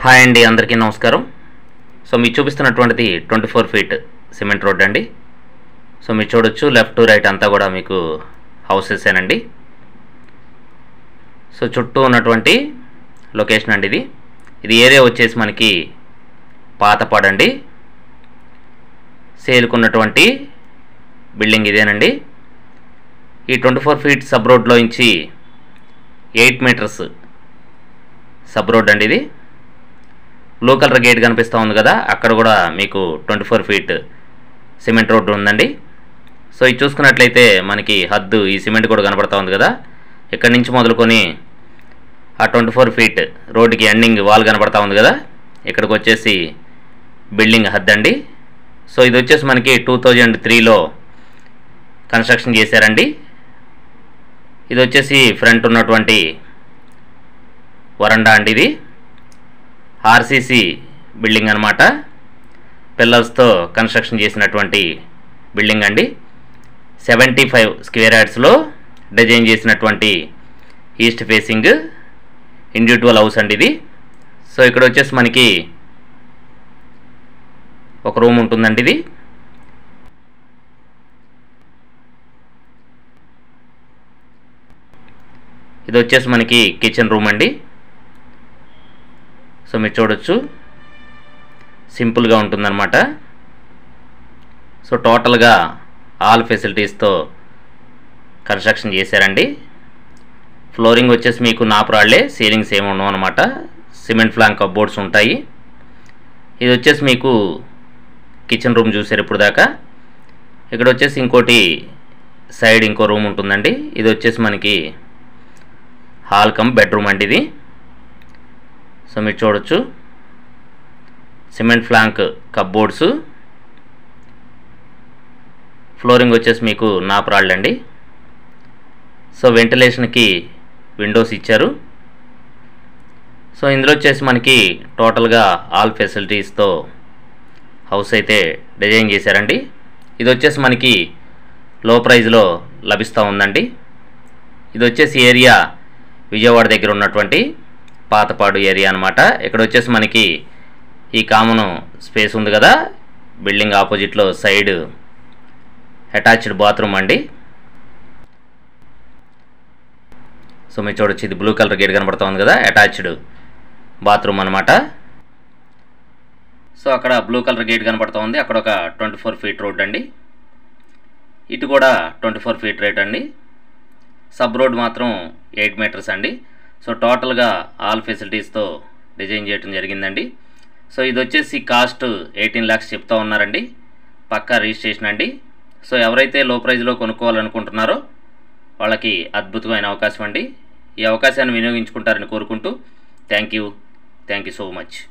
hi అండి అందరికీ నమస్కారం సో మీకు చూపిస్తున్నటువంటిది twenty four feet cement road అండి సో మీరు చూడొచ్చు లెఫ్ట్ టు రైట్ అంతా కూడా మీకు హౌసెసేనండి సో చుట్టూ ఉన్నటువంటి లొకేషన్ అండి ఇది ఇది ఏరియా వచ్చేసి మనకి పాతపాడండి సేల్కున్నటువంటి బిల్డింగ్ ఇదేనండి ఈ ట్వంటీ ఫోర్ ఫీట్ సబ్ రోడ్లో నుంచి ఎయిట్ మీటర్స్ సబ్ రోడ్ అండి ఇది బ్లూ కలర్ గేట్ కనిపిస్తూ ఉంది కదా అక్కడ కూడా మీకు twenty four feet cement road ఉందండి సో ఇది చూసుకున్నట్లయితే మనకి హద్దు ఈ సిమెంట్ కూడా కనపడతా ఉంది కదా ఇక్కడి నుంచి మొదలుకొని ఆ ట్వంటీ ఫోర్ ఫీట్ రోడ్డుకి ఎండింగ్ వాల్ కనపడతా ఉంది కదా ఇక్కడికి వచ్చేసి బిల్డింగ్ హద్దు అండి సో ఇది వచ్చేసి మనకి టూ థౌజండ్ త్రీలో కన్స్ట్రక్షన్ చేశారండి ఇది వచ్చేసి ఫ్రంట్ ఉన్నటువంటి వరండా అండి ఇది ఆర్సీసీ బిల్డింగ్ అనమాట పిల్లర్స్తో కన్స్ట్రక్షన్ చేసినటువంటి బిల్డింగ్ అండి సెవెంటీ ఫైవ్ స్క్వేర్ యార్డ్స్లో డిజైన్ చేసినటువంటి ఈస్ట్ ఫేసింగ్ ఇండివిజువల్ హౌస్ అండి ఇది సో ఇక్కడ వచ్చేసి మనకి ఒక రూమ్ ఉంటుందండి ఇది ఇది వచ్చేసి మనకి కిచెన్ రూమ్ అండి సో మీరు చూడొచ్చు సింపుల్గా ఉంటుందన్నమాట సో టోటల్గా ఆల్ ఫెసిలిటీస్తో కన్స్ట్రక్షన్ చేశారండి ఫ్లోరింగ్ వచ్చేసి మీకు నాపురాళ్లే సీలింగ్స్ ఏమి ఉండవు అనమాట సిమెంట్ ఫ్లాంక్ కబోర్డ్స్ ఉంటాయి ఇది వచ్చేసి మీకు కిచెన్ రూమ్ చూసారు ఇప్పుడు దాకా ఇక్కడ వచ్చేసి ఇంకోటి సైడ్ ఇంకో రూమ్ ఉంటుందండి ఇది వచ్చేసి మనకి హాల్ కమ్ బెడ్రూమ్ అండి ఇది సో మీరు చూడొచ్చు సిమెంట్ ఫ్లాంక్ కబ్బోర్డ్స్ ఫ్లోరింగ్ వచ్చేసి మీకు నాపరాళ్ళు అండి సో వెంటిలేషన్కి విండోస్ ఇచ్చారు సో ఇందులో వచ్చేసి మనకి టోటల్గా ఆల్ ఫెసిలిటీస్తో హౌస్ అయితే డిజైన్ చేశారండి ఇది వచ్చేసి మనకి లో ప్రైజ్లో లభిస్తూ ఉందండి ఇది వచ్చేసి ఏరియా విజయవాడ దగ్గర ఉన్నటువంటి పాతపాడు ఏరియా అనమాట ఇక్కడ వచ్చేసి మనకి ఈ కామన్ స్పేస్ ఉంది కదా బిల్డింగ్ ఆపోజిట్లో సైడ్ అటాచ్డ్ బాత్రూమ్ అండి సో మీరు చూడొచ్చు ఇది బ్లూ కలర్ గేట్ కనబడుతూ ఉంది కదా అటాచ్డ్ బాత్రూమ్ అనమాట సో అక్కడ బ్లూ కలర్ గేట్ కనబడుతూ ఉంది అక్కడ ఒక ట్వంటీ ఫోర్ ఫీట్ రోడ్ అండి ఇటు కూడా ట్వంటీ ఫోర్ ఫీట్ రేట్ అండి సబ్ రోడ్ మాత్రం ఎయిట్ మీటర్స్ అండి సో టోటల్గా ఆల్ ఫెసిలిటీస్తో డిజైన్ చేయడం జరిగిందండి సో ఇది వచ్చేసి కాస్ట్ ఎయిటీన్ ల్యాక్స్ చెప్తా ఉన్నారండి పక్కా రిజిస్ట్రేషన్ అండి సో ఎవరైతే లో ప్రైజ్లో కొనుక్కోవాలనుకుంటున్నారో వాళ్ళకి అద్భుతమైన అవకాశం అండి ఈ అవకాశాన్ని వినియోగించుకుంటారని కోరుకుంటూ thank you thank you so much